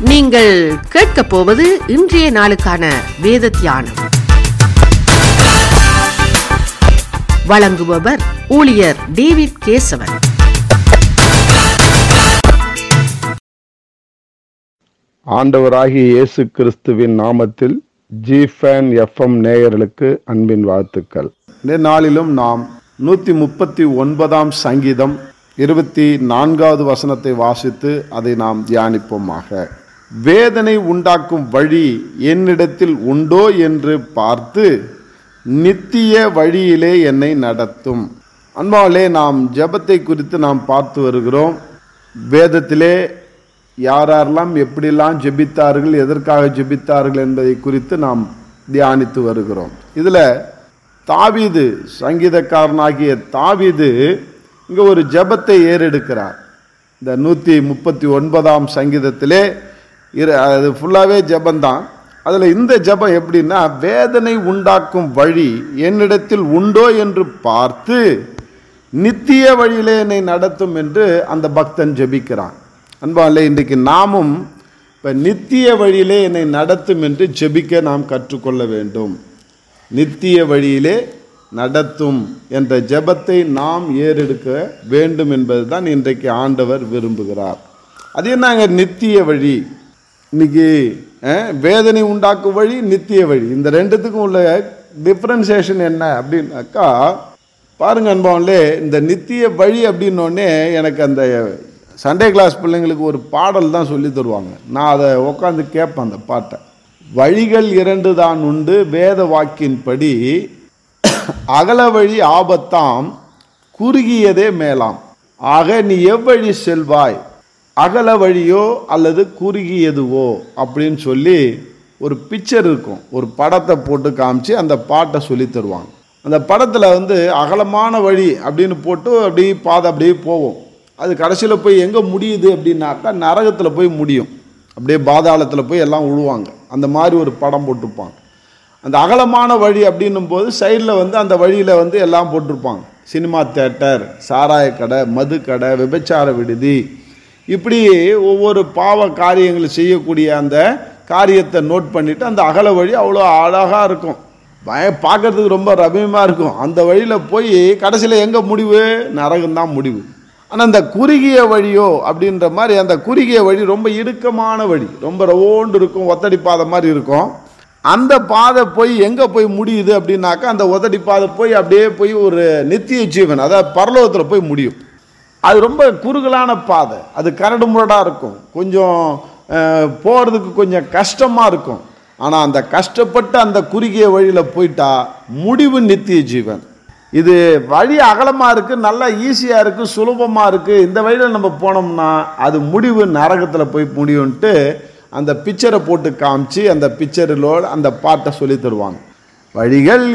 நீங்கள் கேட்கப் போவது இன்றைய நாளுக்கான வேத தியானம் வழங்குபவர் ஊழியர் டேவிட் கேசவன் ஆண்டவராகிய இயேசு கிறிஸ்துவின் நாமத்தில் ஜிஃபேன் எஃப்எம் நேயர்களுக்கு அன்பின் வாழ்த்துக்கள் இந்த நாளிலும் நாம் நூற்றி முப்பத்தி ஒன்பதாம் சங்கீதம் இருபத்தி நான்காவது வசனத்தை வாசித்து அதை நாம் தியானிப்போமாக வேதனை உண்டாக்கும் வழி என்னிடத்தில் உண்டோ என்று பார்த்து நித்திய வழியிலே என்னை நடத்தும் அன்பாலே நாம் ஜெபத்தை குறித்து நாம் பார்த்து வருகிறோம் வேதத்திலே யாரெல்லாம் எப்படிலாம் ஜெபித்தார்கள் எதற்காக ஜெபித்தார்கள் என்பதை குறித்து நாம் தியானித்து வருகிறோம் இதில் தாவீது சங்கீதக்காரனாகிய தாவீது இங்கே ஒரு ஜெபத்தை ஏறெடுக்கிறார் இந்த நூற்றி முப்பத்தி ஒன்பதாம் சங்கீதத்திலே இரு அது ஃபுல்லாகவே ஜெபந்தான் அதில் இந்த ஜெபம் எப்படின்னா வேதனை உண்டாக்கும் வழி என்னிடத்தில் உண்டோ என்று பார்த்து நித்திய வழியிலே என்னை நடத்தும் என்று அந்த பக்தன் ஜெபிக்கிறான் அன்பாலே இன்றைக்கு நாமும் இப்போ நித்திய வழியிலே என்னை நடத்தும் என்று ஜெபிக்க நாம் கற்றுக்கொள்ள வேண்டும் நித்திய வழியிலே நடத்தும் என்ற ஜெபத்தை நாம் ஏறெடுக்க வேண்டும் என்பதுதான் இன்றைக்கு ஆண்டவர் விரும்புகிறார் அது என்னங்க நித்திய வழி இன்னைக்கு அஹ், வேதனை உண்டாக்கும் வழி நித்திய வழி இந்த ரெண்டுத்துக்கும் உள்ள டிஃப்ரென்சியேஷன் என்ன அப்படின்னாக்கா பாருங்க அன்பவன்லே இந்த நித்திய வழி அப்படின்னோடனே எனக்கு அந்த சண்டே கிளாஸ் பிள்ளைங்களுக்கு ஒரு பாடல் தான் சொல்லி தருவாங்க நான் அதை உட்காந்து கேட்பேன் அந்த பாட்டை வழிகள் இரண்டு தான் உண்டு வேத வாக்கின்படி அகல வழி ஆபத்தாம் குறுகியதே மேலாம் ஆக நீ எவ்வழி செல்வாய் அகல வழியோ அல்லது குறுகியதுவோ அப்படின்னு சொல்லி ஒரு பிக்சர் இருக்கும் ஒரு படத்தை போட்டு காமிச்சு அந்த பாட்டை சொல்லி தருவாங்க அந்த படத்தில் வந்து அகலமான வழி அப்படின்னு போட்டு அப்படியே பாதை அப்படியே போவோம் அது கடைசியில் போய் எங்கே முடியுது அப்படின்னாக்கா நரகத்தில் போய் முடியும் அப்படியே பாதாளத்தில் போய் எல்லாம் விழுவாங்க அந்த மாதிரி ஒரு படம் போட்டிருப்பாங்க அந்த அகலமான வழி அப்படின்னும் போது சைடில் வந்து அந்த வழியில் வந்து எல்லாம் போட்டிருப்பாங்க சினிமா தேட்டர் சாராய கடை மது கடை விபச்சார விடுதி இப்படி ஒவ்வொரு பாவ காரியங்களை செய்யக்கூடிய அந்த காரியத்தை நோட் பண்ணிவிட்டு அந்த அகல வழி அவ்வளோ அழகாக இருக்கும் பய பார்க்கறதுக்கு ரொம்ப ரம்யமாக இருக்கும் அந்த வழியில் போய் கடைசியில் எங்கே முடிவு நரகம்தான் முடிவு ஆனால் அந்த குறுகிய வழியோ அப்படின்ற மாதிரி அந்த குறுகிய வழி ரொம்ப இறுக்கமான வழி ரொம்ப ரவோண்டு இருக்கும் ஒத்தடி பாதை மாதிரி இருக்கும் அந்த பாதை போய் எங்கே போய் முடியுது அப்படின்னாக்கா அந்த ஒத்தடி பாதை போய் அப்படியே போய் ஒரு நித்திய ஜீவன் அதாவது பரலோகத்தில் போய் முடியும் அது ரொம்ப குறுகலான பாதை அது கரடு முரடாக இருக்கும் கொஞ்சம் போகிறதுக்கு கொஞ்சம் கஷ்டமாக இருக்கும் ஆனால் அந்த கஷ்டப்பட்டு அந்த குறுகிய வழியில் போயிட்டா முடிவு நித்திய ஜீவன் இது வழி அகலமாக இருக்குது நல்லா ஈஸியாக இருக்குது சுலபமாக இருக்குது இந்த வழியில் நம்ம போனோம்னா அது முடிவு நரகத்தில் போய் முடியும்ன்ட்டு அந்த பிக்சரை போட்டு காமிச்சு அந்த பிக்சரிலோட அந்த பாட்டை சொல்லி தருவாங்க வழிகள்